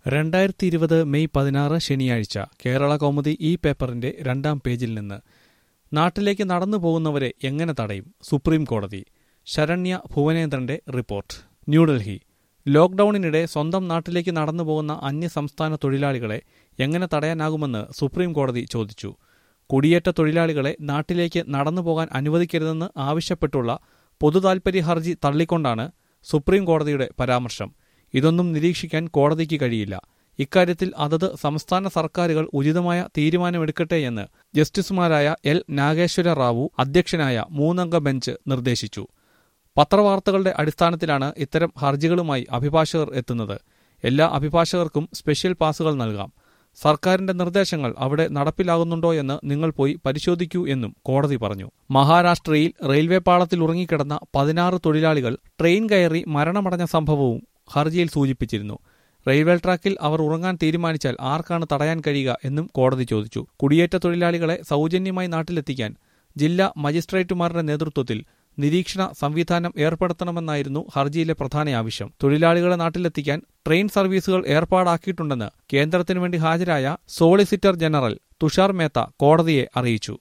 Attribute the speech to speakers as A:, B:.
A: രണ്ടായിരത്തി ഇരുപത് മെയ് പതിനാറ് ശനിയാഴ്ച കേരള കൗമുദി ഈ പേപ്പറിന്റെ രണ്ടാം പേജിൽ നിന്ന് നാട്ടിലേക്ക് നടന്നു പോകുന്നവരെ എങ്ങനെ തടയും സുപ്രീം കോടതി ശരണ്യ ഭുവനേന്ദ്രന്റെ റിപ്പോർട്ട് ന്യൂഡൽഹി ലോക്ഡൌണിനിടെ സ്വന്തം നാട്ടിലേക്ക് നടന്നു പോകുന്ന അന്യസംസ്ഥാന തൊഴിലാളികളെ എങ്ങനെ തടയാനാകുമെന്ന് സുപ്രീം കോടതി ചോദിച്ചു കുടിയേറ്റ തൊഴിലാളികളെ നാട്ടിലേക്ക് നടന്നു പോകാൻ അനുവദിക്കരുതെന്ന് ആവശ്യപ്പെട്ടുള്ള പൊതുതാൽപര്യ ഹർജി തള്ളിക്കൊണ്ടാണ് സുപ്രീം കോടതിയുടെ പരാമർശം ഇതൊന്നും നിരീക്ഷിക്കാൻ കോടതിക്ക് കഴിയില്ല ഇക്കാര്യത്തിൽ അതത് സംസ്ഥാന സർക്കാരുകൾ ഉചിതമായ തീരുമാനമെടുക്കട്ടെയെന്ന് ജസ്റ്റിസുമാരായ എൽ നാഗേശ്വര റാവു അധ്യക്ഷനായ മൂന്നംഗ ബെഞ്ച് നിർദ്ദേശിച്ചു പത്രവാർത്തകളുടെ അടിസ്ഥാനത്തിലാണ് ഇത്തരം ഹർജികളുമായി അഭിഭാഷകർ എത്തുന്നത് എല്ലാ അഭിഭാഷകർക്കും സ്പെഷ്യൽ പാസുകൾ നൽകാം സർക്കാരിന്റെ നിർദ്ദേശങ്ങൾ അവിടെ നടപ്പിലാകുന്നുണ്ടോ എന്ന് നിങ്ങൾ പോയി പരിശോധിക്കൂ എന്നും കോടതി പറഞ്ഞു മഹാരാഷ്ട്രയിൽ റെയിൽവേ പാളത്തിൽ ഉറങ്ങിക്കിടന്ന പതിനാറ് തൊഴിലാളികൾ ട്രെയിൻ കയറി മരണമടഞ്ഞ സംഭവവും ഹർജിയിൽ സൂചിപ്പിച്ചിരുന്നു റെയിൽവേ ട്രാക്കിൽ അവർ ഉറങ്ങാൻ തീരുമാനിച്ചാൽ ആർക്കാണ് തടയാൻ കഴിയുക എന്നും കോടതി ചോദിച്ചു കുടിയേറ്റ തൊഴിലാളികളെ സൗജന്യമായി നാട്ടിലെത്തിക്കാൻ ജില്ലാ മജിസ്ട്രേറ്റുമാരുടെ നേതൃത്വത്തിൽ നിരീക്ഷണ സംവിധാനം ഏർപ്പെടുത്തണമെന്നായിരുന്നു ഹർജിയിലെ പ്രധാന ആവശ്യം തൊഴിലാളികളെ നാട്ടിലെത്തിക്കാൻ ട്രെയിൻ സർവീസുകൾ ഏർപ്പാടാക്കിയിട്ടുണ്ടെന്ന് കേന്ദ്രത്തിനു വേണ്ടി ഹാജരായ സോളിസിറ്റർ ജനറൽ തുഷാർ മേത്ത കോടതിയെ അറിയിച്ചു